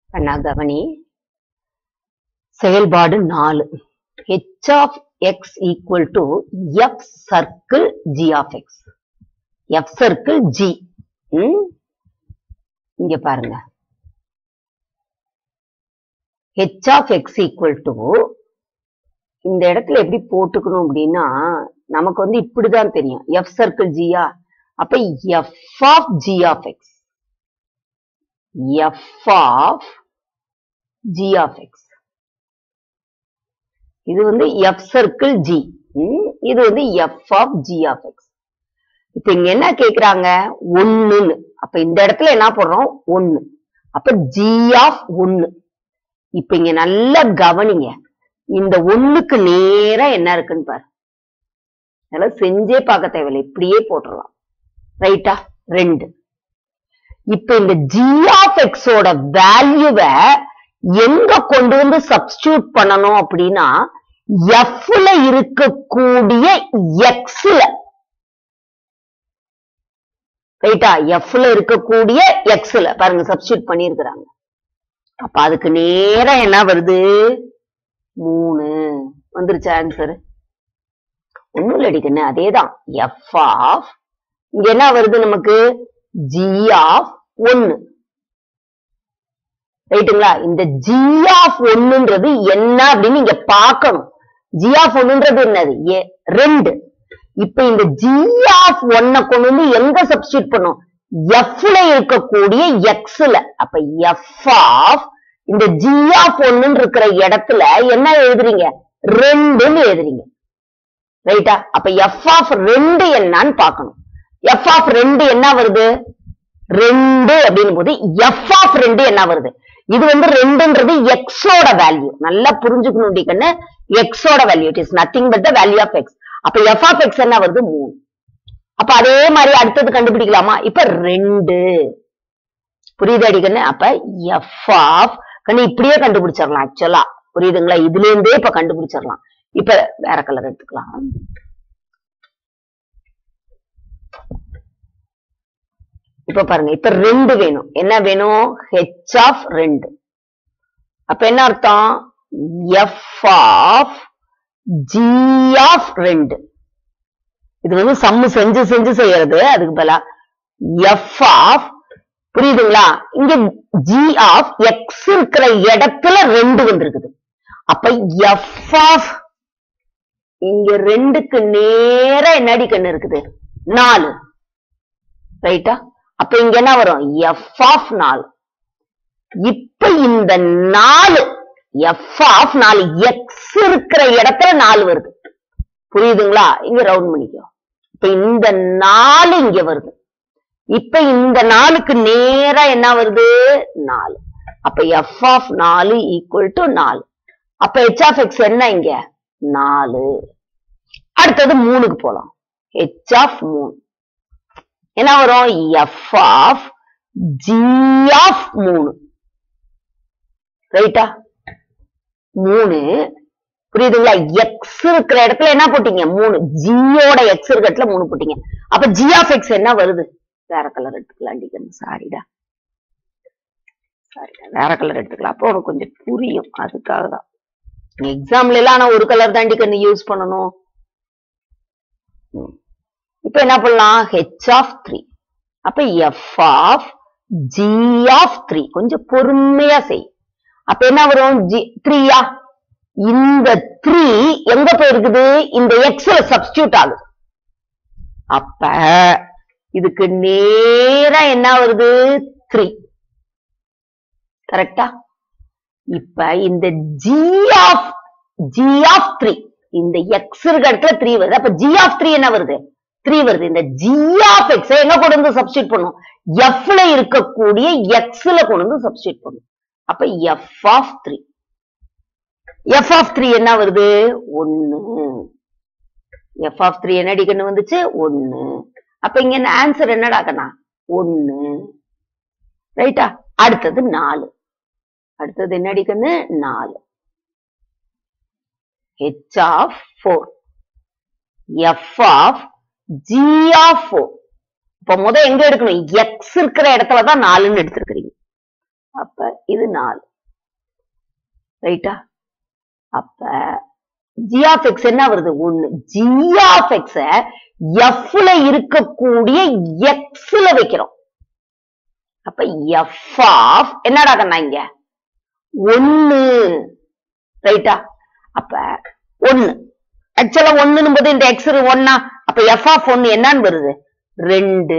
கண்ணா கவனி செயல்பாடு நாலு H of X equal to F circle G of X F circle G இங்க பாருங்க H of X equal to இந்த இடத்துல எப்படி போட்டுக்கணும் அப்படின்னா நமக்கு வந்து இப்படிதான் தெரியும் எஃப் சர்க்கிள் ஜியா அப்ப F of G of X F of G of X இது வந்து எஃப் சர்க்கிள் ஜி இது வந்து F of G of X இப்ப இங்க என்ன கேக்குறாங்க ஒண்ணுன்னு அப்ப இந்த இடத்துல என்ன போடுறோம் ஒண்ணு அப்ப ஜி ஆஃப் ஒண்ணு இப்ப இங்க நல்லா கவனிங்க இந்த ஒண்ணுக்கு நேரா என்ன இருக்குன்னு பாரு அதெல்லாம் செஞ்சே பார்க்க தேவையில்லை இப்படியே போட்டுடலாம் ரைட்டா ரெண்டு இப்ப இந்த ஜி ஆஃப் எக்ஸோட வேல்யூவை எங்க கொண்டு வந்து சப்ஸ்டியூட் பண்ணணும் அப்படின்னா எஃப்ல இருக்கக்கூடிய எக்ஸ்ல ரைட்டா எஃப்ல இருக்கக்கூடிய எக்ஸ்ல பாருங்க சப்ஸ்டியூட் பண்ணிருக்கிறாங்க அப்ப அதுக்கு நேரா என்ன வருது மூணு வந்துருச்சு ஆன்சர் ஒண்ணும் இல்லடிக்கண்ணு அதேதான் எஃப் ஆஃப் இங்க என்ன வருது நமக்கு ஜி ஆஃப் ஒன்னு ரைட்டுங்களா இந்த ஜி ஆஃப் ஒன்னுன்றது என்ன அப்படின்னு இங்க பார்க்கணும் ஜி ஆஃப் ஒன்னுன்றது என்னது ஏ ரெண்டு இப்ப இந்த ஜி ஆஃப் ஒன்ன கொண்டு வந்து எங்க சப்ஸ்டியூட் பண்ணும் எஃப்ல இருக்கக்கூடிய எக்ஸ்ல அப்ப எஃப் ஆஃப் இந்த ஜி ஆஃப் ஒன்னு இருக்கிற இடத்துல என்ன எழுதுறீங்க ரெண்டுன்னு எழுதுறீங்க ரைட்டா அப்ப எஃப் ஆஃப் ரெண்டு என்னன்னு பார்க்கணும் எஃப் ஆஃப் ரெண்டு என்ன வருது ரெண்டு அப்படின் போது எஃப் ஆஃப் ரெண்டு என்ன வருது இது வந்து ரெண்டுன்றது எக்ஸோட வேல்யூ நல்லா புரிஞ்சுக்கணும் கண்ணு எக்ஸோட value it is nothing but the value of X அப்ப எஃப் ஆஃப் எக்ஸ் என்ன வருது மூணு அப்ப அதே மாதிரி அடுத்தது கண்டுபிடிக்கலாமா இப்ப ரெண்டு புரியுது அடிக்கண்ணு அப்ப எஃப் ஆஃப் கண்ணு இப்படியே கண்டுபிடிச்சிடலாம் ஆக்சுவலா புரியுதுங்களா இதுல இருந்தே இப்ப கண்டுபிடிச்சிடலாம் இப்ப வேற கலர் எடுத்துக்கலாம் இப்ப பாருங்க இப்ப ரெண்டு வேணும் என்ன வேணும் ஹெச் ஆஃப் ரெண்டு அப்ப என்ன அர்த்தம் எஃப் ஆஃப் ஜி ஆஃப் ரெண்டு இது வந்து சம்மு செஞ்சு செஞ்சு செய்யறது அதுக்கு பதிலா எஃப் ஆஃப் புரியுதுங்களா இங்க ஜி ஆஃப் எக்ஸ் இருக்கிற இடத்துல ரெண்டு வந்திருக்குது அப்ப எஃப் ஆஃப் இங்க ரெண்டுக்கு நேரா என்னடி கண்ணு இருக்குது நாலு ரைட்டா அப்ப இங்க என்ன வரும் எஃப் ஆஃப் நாலு இப்ப இந்த நாலு எஃப் ஆஃப் நாலு எக்ஸ் இருக்கிற இடத்துல நாலு வருது புரியுதுங்களா இங்க ரவுண்ட் பண்ணிக்கோ இப்ப இந்த நாலு இங்க வருது இப்ப இந்த நாலுக்கு நேரா என்ன வருது நாலு அப்ப எஃப் ஆஃப் நாலு ஈக்குவல் டு நாலு அப்ப ஹெச் ஆஃப் எக்ஸ் என்ன இங்க நாலு அடுத்தது மூணுக்கு போலாம் ஹெச் ஆஃப் மூணு என்ன வரும் எஃப் ஆஃப் ஜி ஆஃப் மூணு ரைட்டா மூணு புரியுதுங்களா எக்ஸ் இருக்கிற இடத்துல என்ன போட்டீங்க மூணு ஜியோட எக்ஸ் இருக்கிற இடத்துல மூணு போட்டீங்க அப்ப ஜி ஆஃப் எக்ஸ் என்ன வருது வேற கலர் எடுத்துக்கலாம் டிக்கணும் சாரிடா சாரிடா வேற கலர் எடுத்துக்கலாம் அப்போ உனக்கு கொஞ்சம் புரியும் அதுக்காக தான் எக்ஸாம்ல எல்லாம் ஆனா ஒரு கலர் தாண்டி கண்ணு யூஸ் பண்ணணும் இப்ப என்ன பண்ணலாம் ஹெச் ஆஃப் த்ரீ அப்ப F of G of three கொஞ்சம் பொறுமையா செய் அப்ப என்ன வரும் ஜி த்ரீயா இந்த த்ரீ எங்க போயிருக்குது இந்த எக்ஸ்ல சப்ஸ்டியூட் ஆகுது அப்ப இதுக்கு நேரா என்ன வருது த்ரீ கரெக்டா இப்ப இந்த G of G of three இந்த எக்ஸ் இருக்க இடத்துல த்ரீ வருது அப்ப ஜி ஆஃப் த்ரீ என்ன வருது த்ரீ வருது இந்த ஜி ஆஃப் எக்ஸ் எங்க கொண்டு வந்து சப்ஸ்டியூட் பண்ணும் எஃப்ல இருக்கக்கூடிய எக்ஸ்ல கொண்டு வந்து சப்ஸ்டியூட் பண்ணும் அப்ப F of three F of three என்ன வருது ஒன்னு எஃப் ஆஃப் த்ரீ என்ன அடிக்கணும் வந்துச்சு ஒன்னு அப்ப இங்க என்ன ஆன்சர் என்னடா கண்ணா ஒன்னு ரைட்டா அடுத்தது நாலு அடுத்தது என்ன அடிக்கன்னு நாலு H of four F of G of four இப்ப முத எங்க எடுக்கணும் எக்ஸ் இருக்கிற இடத்துல தான் நாலுன்னு எடுத்திருக்கிறீங்க அப்ப இது நாலு ரைட்டா அப்ப ஜி ஆஃப் எக்ஸ் என்ன வருது ஒண்ணு ஜி ஆஃப் எக்ஸ எஃப்ல இருக்கக்கூடிய எக்ஸ்ல வைக்கிறோம் அப்ப எஃப் ஆஃப் என்னடா கண்ணா இங்க ஒண்ணு ரைட்டா அப்ப ஒண்ணு ஆக்சுவலா ஒண்ணுன்னு போது இந்த எக்ஸ் ஒன்னா அப்ப எஃப் ஆஃப் ஒன்னு என்னன்னு வருது ரெண்டு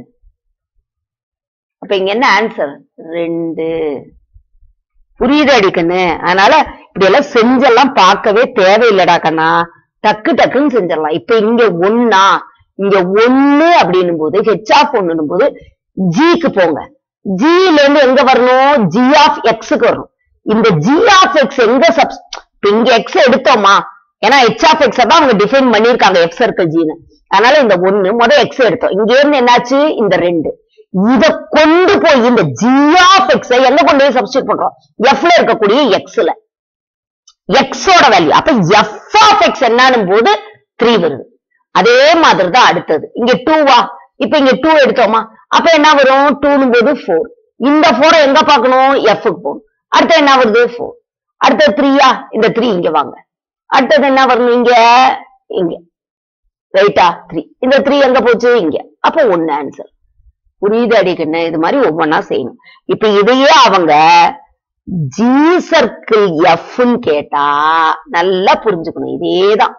அப்ப இங்க என்ன ஆன்சர் ரெண்டு புரியுது அடிக்கண்ணு அதனால இப்படி எல்லாம் செஞ்செல்லாம் பார்க்கவே தேவையில்லடா கண்ணா டக்கு டக்குன்னு செஞ்சிடலாம் இப்ப இங்க ஒன்னா இங்க ஒண்ணு அப்படின்னும் போது ஹெச் ஆஃப் ஒண்ணுன்னும் போது ஜிக்கு போங்க ஜில இருந்து எங்க வரணும் ஜி ஆஃப் எக்ஸுக்கு வரணும் இந்த ஜி ஆஃப் எக்ஸ் எங்க சப் இப்ப இங்க எக்ஸ் எடுத்தோமா ஏன்னா ஹெச் ஆஃப் எக்ஸ் தான் அவங்க டிஃபைன் பண்ணிருக்காங்க எஃப் சர்க்கிள் ஜின்னு அதனால இந்த ஒண்ணு முத எக்ஸ் எடுத்தோம் இங்க இருந்து என்னாச்சு இந்த ரெண்டு இத கொண்டு போய் இந்த ஜி ஆஃப் எக்ஸ் எங்க கொண்டு போய் சப்ஸ்டியூட் பண்றோம் எஃப்ல இருக்கக்கூடிய எக்ஸ்ல எக்ஸோட வேல்யூ அப்ப எஃப் ஆஃப் எக்ஸ் என்னன்னும் போது த்ரீ வருது அதே மாதிரி தான் அடுத்தது இங்க டூவா இப்ப இங்க டூ எடுத்தோமா அப்ப என்ன வரும் டூனும் போது ஃபோர் இந்த ஃபோரை எங்க பார்க்கணும் எஃப்க்கு போகணும் அடுத்து என்ன வருது ஃபோர் அடுத்தது த்ரீயா இந்த த்ரீ இங்க வாங்க அடுத்தது என்ன வரணும் இங்க இங்க ரைட்டா த்ரீ இந்த த்ரீ எங்க போச்சு இங்க அப்போ ஒன்னு ஆன்சர் புரியுது அடிக்கண்ணு இது மாதிரி ஒவ்வொன்னா செய்யணும் இப்ப இதையே அவங்க ஜி சர்க்கிள் எஃப்னு கேட்டா நல்லா புரிஞ்சுக்கணும் இதேதான்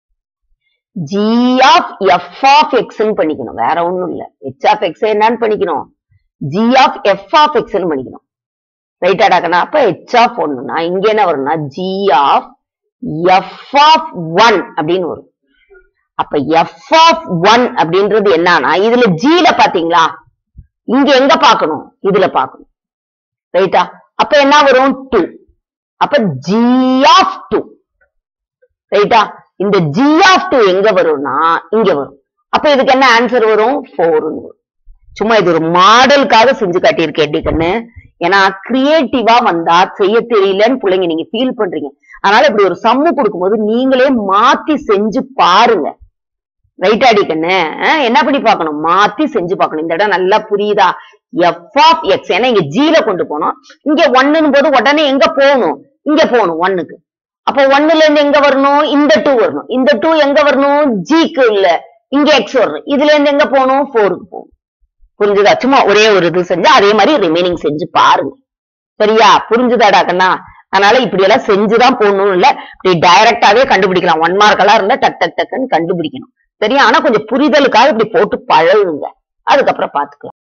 ஜி ஆஃப் எஃப் ஆஃப் எக்ஸ்ன்னு பண்ணிக்கணும் வேற ஒண்ணும் இல்ல ஹெச் ஆஃப் எக்ஸ் என்னன்னு பண்ணிக்கணும் ஜி ஆஃப் எஃப் ஆஃப் எக்ஸ்ன்னு பண்ணிக்கணும் ரைட்டாடா கண்ணா அப்ப ஹெச் ஆஃப் ஒண்ணுனா இங்க என்ன வரும்னா G of F of one அப்படின்னு வரும் அப்ப எஃப் ஆஃப் ஒன் அப்படின்றது என்னன்னா இதுல ஜில பாத்தீங்களா இங்க எங்க பார்க்கணும் இதுல பார்க்கணும் ரைட்டா அப்ப என்ன வரும் டூ அப்ப ஜி ஆஃப் டூ ரைட்டா இந்த ஜி ஆஃப் டூ எங்க வரும்னா இங்க வரும் அப்ப இதுக்கு என்ன ஆன்சர் வரும் ஃபோர்னு வரும் சும்மா இது ஒரு மாடலுக்காக செஞ்சு காட்டியிருக்கேன் எப்படி கண்ணு ஏன்னா கிரியேட்டிவா வந்தா செய்ய தெரியலன்னு பிள்ளைங்க நீங்க ஃபீல் பண்றீங்க அதனால இப்படி ஒரு சம்மு கொடுக்கும்போது நீங்களே மாத்தி செஞ்சு பாருங்க ரைட் அடி கண்ணு அஹ் என்ன பண்ணி பார்க்கணும் மாத்தி செஞ்சு பார்க்கணும் இந்த இடம் நல்லா புரியுதா எஃப் ஆஃப் எக்ஸ் ஏன்னா இங்க ஜீல கொண்டு போனோம் இங்க ஒன்னுன்னு போது உடனே எங்க போகணும் இங்க போகணும் ஒன்னுக்கு அப்போ ஒன்னுல இருந்து எங்க வரணும் இந்த டூ வரணும் இந்த டூ எங்க வரணும் ஜிக்கு இல்ல இங்க எக்ஸ் வரணும் இதுல இருந்து எங்க போகணும் ஃபோருக்கு போகணும் புரிஞ்சுதா சும்மா ஒரே ஒரு இது செஞ்சு அதே மாதிரி ரிமைனிங் செஞ்சு பாருங்க சரியா புரிஞ்சுதாடா கண்ணா அதனால இப்படி எல்லாம் செஞ்சுதான் போடணும் இல்ல இப்படி டைரக்டாவே கண்டுபிடிக்கலாம் ஒன் மார்க் எல்லாம் இருந்தா டக் டக் டக்குன்னு கண்டுபிடிக்கணும் சரியா ஆனா கொஞ்சம் புரிதலுக்காக இப்படி போட்டு பழகுங்க அதுக்கப்புறம் பாத்துக்கலாம்